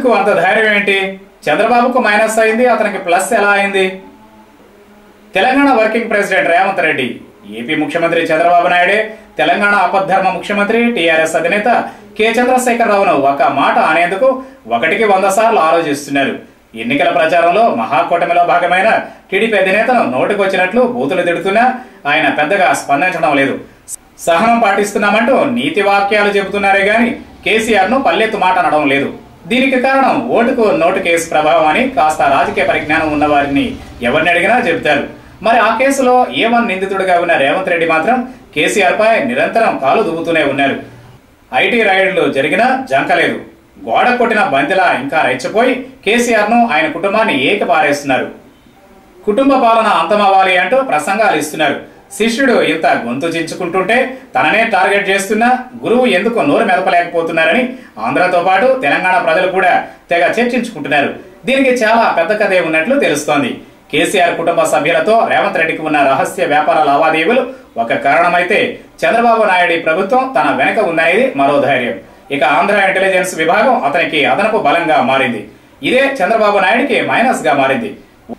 ఎందుకు అంత ధైర్యం ఏంటి చంద్రబాబుకు మైనస్ అయింది అతనికి ప్లస్ ఎలా అయింది Telangana working president Revanth Reddy AP ముఖ్యమంత్రి చంద్రబాబు నాయుడే తెలంగాణ అపద్ధర్మ ముఖ్యమంత్రి టీఆర్ఎస్ అధినేత కె చంద్రశేఖరరావును ఒక మాట అనేందుకు ఒకటికి వంద సార్లు ఆలోచిస్తున్నారు ఎన్నికల ప్రచారంలో మహాకూటమిలో భాగమైన టీడీపీ అధినేతను నోటికొచ్చినట్లు బూతులు తిడుతున్నా ఆయన పెద్దగా స్పందించడం లేదు సహనం పాటిస్తున్నామంటూ నీతి వాక్యాలు చెబుతున్నారే గాని కేసీఆర్ ను పల్లెత్తు మాట అనడం లేదు దీనికి కారణం ఓటుకు నోటు కేసు ప్రభావం అని కాస్త రాజకీయ పరిజ్ఞానం ఉన్న వారిని ఎవరిని అడిగినా చెబుతారు మరి ఆ కేసులో ఏమన్ నిందితుడిగా ఉన్న రేవంత్ రెడ్డి మాత్రం కేసీఆర్ పై నిరంతరం కాలు దువ్వుతూనే ఉన్నారు ఐటీ రైడ్లు జరిగినా జంకలేదు గోడ కొట్టిన బంతిలా ఇంకా రెచ్చిపోయి కేసీఆర్ ను ఆయన కుటుంబాన్ని ఏక పారేస్తున్నారు కుటుంబ పాలన అంతమవ్వాలి అంటూ ప్రసంగాలు ఇస్తున్నారు శిష్యుడు ఇంత గొంతు చించుకుంటుంటే తననే టార్గెట్ చేస్తున్నా గురువు ఎందుకు నోరు మెదపలేకపోతున్నారని ఆంధ్రతో పాటు తెలంగాణ ప్రజలు కూడా తెగ చర్చించుకుంటున్నారు దీనికి చాలా పెద్ద కథే ఉన్నట్లు తెలుస్తోంది కేసీఆర్ కుటుంబ సభ్యులతో రేవంత్ రెడ్డికి ఉన్న రహస్య వ్యాపార లావాదేవీలు ఒక కారణమైతే చంద్రబాబు నాయుడి ప్రభుత్వం తన వెనక ఉందనేది మరో ధైర్యం ఇక ఆంధ్ర ఇంటెలిజెన్స్ విభాగం అతనికి అదనపు బలంగా మారింది ఇదే చంద్రబాబు నాయుడికి మైనస్ గా మారింది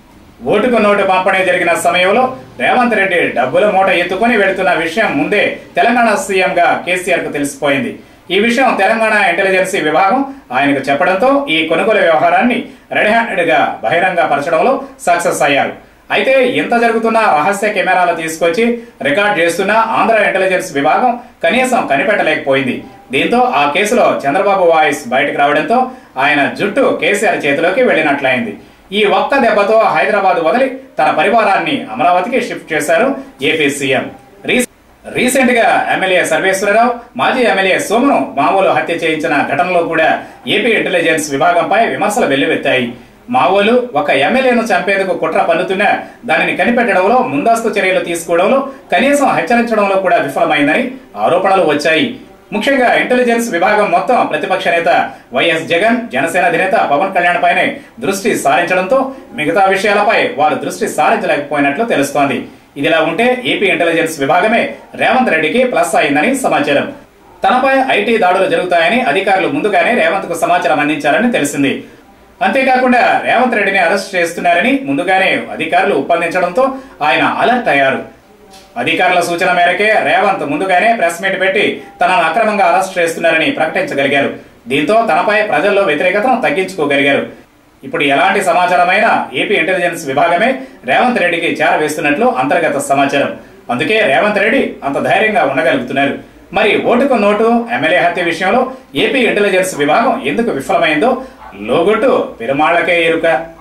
ఓటుకు నోటు పంపిణీ జరిగిన సమయంలో రేవంత్ రెడ్డి డబ్బుల మూట ఎత్తుకొని వెళుతున్న విషయం ముందే తెలంగాణ సీఎంగా కేసీఆర్ కు తెలిసిపోయింది ఈ విషయం తెలంగాణ ఇంటెలిజెన్సీ విభాగం ఆయనకు చెప్పడంతో ఈ కొనుగోలు వ్యవహారాన్ని రెడీ హ్యాండెడ్ గా బహిరంగ పరచడంలో సక్సెస్ అయ్యారు అయితే ఇంత జరుగుతున్న రహస్య కెమెరాలు తీసుకొచ్చి రికార్డ్ చేస్తున్న ఆంధ్ర ఇంటెలిజెన్స్ విభాగం కనీసం కనిపెట్టలేకపోయింది దీంతో ఆ కేసులో చంద్రబాబు వాయిస్ బయటకు రావడంతో ఆయన జుట్టు కేసీఆర్ చేతిలోకి వెళ్ళినట్లయింది ఈ ఒక్క దెబ్బతో హైదరాబాద్ వదిలి తన పరివారాన్ని అమరావతికి షిఫ్ట్ చేశారు ఏపీ సీఎం రీ- రీసెంట్ గా ఎమ్మెల్యే సర్వేశ్వరరావు మాజీ ఎమ్మెల్యే సోమును మావోలు హత్య చేయించిన ఘటనలో కూడా ఏపీ ఇంటెలిజెన్స్ విభాగంపై విమర్శలు వెల్లువెత్తాయి మావోలు ఒక ఎమ్మెల్యేను చంపేందుకు కుట్ర పన్నుతున్నా దానిని కనిపెట్టడంలో ముందస్తు చర్యలు తీసుకోవడంలో కనీసం హెచ్చరించడంలో కూడా విఫలమైందని ఆరోపణలు వచ్చాయి ముఖ్యంగా ఇంటెలిజెన్స్ విభాగం మొత్తం ప్రతిపక్ష నేత వైఎస్ జగన్ జనసేన అధినేత పవన్ కళ్యాణ్ పైనే దృష్టి సారించడంతో మిగతా విషయాలపై వారు దృష్టి సారించలేకపోయినట్లు తెలుస్తోంది ఇదిలా ఉంటే ఏపీ ఇంటెలిజెన్స్ విభాగమే రేవంత్ రెడ్డికి ప్లస్ అయిందని సమాచారం తనపై ఐటీ దాడులు జరుగుతాయని అధికారులు ముందుగానే రేవంత్ కు సమాచారం అందించారని తెలిసింది అంతేకాకుండా రేవంత్ రెడ్డిని అరెస్ట్ చేస్తున్నారని ముందుగానే అధికారులు ఒప్పందించడంతో ఆయన అలర్ట్ అయ్యారు అధికారుల సూచన మేరకే రేవంత్ ముందుగానే ప్రెస్ మీట్ పెట్టి తనను అక్రమంగా అరెస్ట్ చేస్తున్నారని ప్రకటించగలిగారు దీంతో తనపై ప్రజల్లో వ్యతిరేకతను తగ్గించుకోగలిగారు ఇప్పుడు ఎలాంటి సమాచారమైనా ఏపీ ఇంటెలిజెన్స్ విభాగమే రేవంత్ రెడ్డికి చేరవేస్తున్నట్లు అంతర్గత సమాచారం అందుకే రేవంత్ రెడ్డి అంత ధైర్యంగా ఉండగలుగుతున్నారు మరి ఓటుకు నోటు ఎమ్మెల్యే హత్య విషయంలో ఏపీ ఇంటెలిజెన్స్ విభాగం ఎందుకు విఫలమైందో లోగొట్టు పెరుమాళ్లకే ఎరుక